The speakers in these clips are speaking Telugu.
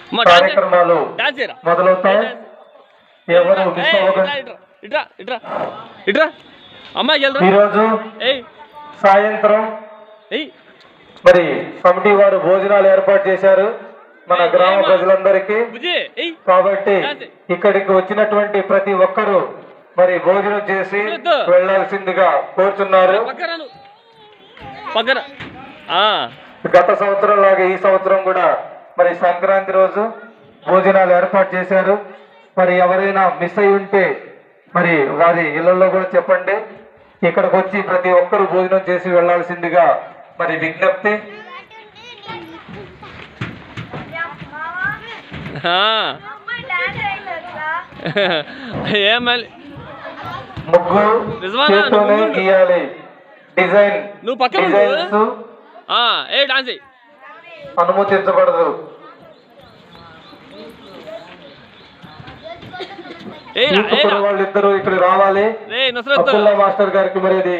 అమ్మ, డాన్స్ చేయి. కార్యక్రమాలు డాన్స్ చేయరా మొదలవుతాయి ఎవరు మిస్ ఏయ్, అవ్వకండి ఇట్రా, ఇట్రా ఇట్రా ఇట్రా అమ్మాయి వెళ్ళరా ఈరోజు ఏయ్ సాయంత్రం ఏయ్ మరి కమిటీ వారు భోజనాలు ఏర్పాటు చేశారు మన గ్రామ ప్రజలందరికీ బుజ్జి ఏయ్ కాబట్టి ఇక్కడికి వచ్చినటువంటి ప్రతి ఒక్కరూ మరి భోజనం చేసి వెళ్ళాల్సిందిగా కోరుతున్నారు పక్కన ను. పక్కన ఆ, గత సంవత్సరం లాగా ఈ సంవత్సరం కూడా మరి సంక్రాంతి రోజు భోజనాలు ఏర్పాటు చేశారు మరి ఎవరైనా మిస్ అయి ఉంటే మరి వారి ఇళ్లలో కూడా చెప్పండి ఇక్కడికి వచ్చి ప్రతి ఒక్కరూ భోజనం చేసి వెళ్ళాల్సిందిగా మరి విజ్ఞప్తి ఆ. ఏం మళ్ళీ ముగ్గు నిజమానా? చేత్తోనే నువ్వు ఉండు. గీయాలి డిజైన్ నువ్వు పక్కన ఉండు. డిజైన్స్ ఆ, ఏ డాన్స్ చెయ్యి అనుమతించబడదు ఏయ్ రా, ఏయ్ రా. వాళ్ళిద్దరూ ఇక్కడ రావాలి రే నసరత్ అబ్దుల్లా మాస్టర్ గారికి మరి అది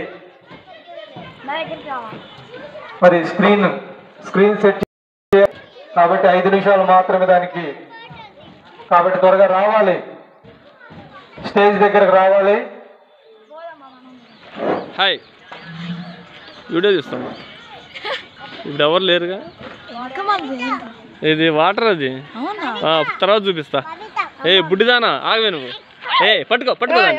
మరి స్క్రీన్ స్క్రీన్ సెట్ చే- కాబట్టి ఐదు నిమిషాలు మాత్రమే దానికి కాబట్టి త్వరగా రావాలి స్టేజ్ దగ్గరకు రావాలి హాయ్ వీడియో చూస్తాను ఇప్పుడు ఎవరు లేరుగా ఇది వాటర్ అది అవునా ఆ, తర్వాత చూపిస్తా ఏ బుడ్డిదానా ఆగవే నువ్వు ఏ పట్టుకో పట్టుకో దాన్ని.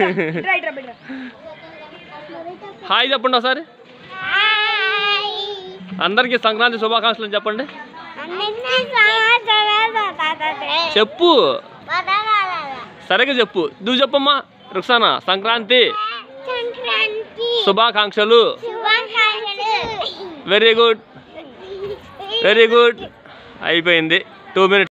హాయ్ చెప్పండి ఒకసారి అందరికీ సంక్రాంతి శుభాకాంక్షలు చెప్పండి చెప్పు సరిగ్గా చెప్పు నువ్వు చెప్పమ్మా రుక్సానా సంక్రాంతి సంక్రాంతి శుభాకాంక్షలు శుభాకాంక్షలు వెరీ గుడ్ వెరీ గుడ్ అయిపోయింది టూ మినిట్స్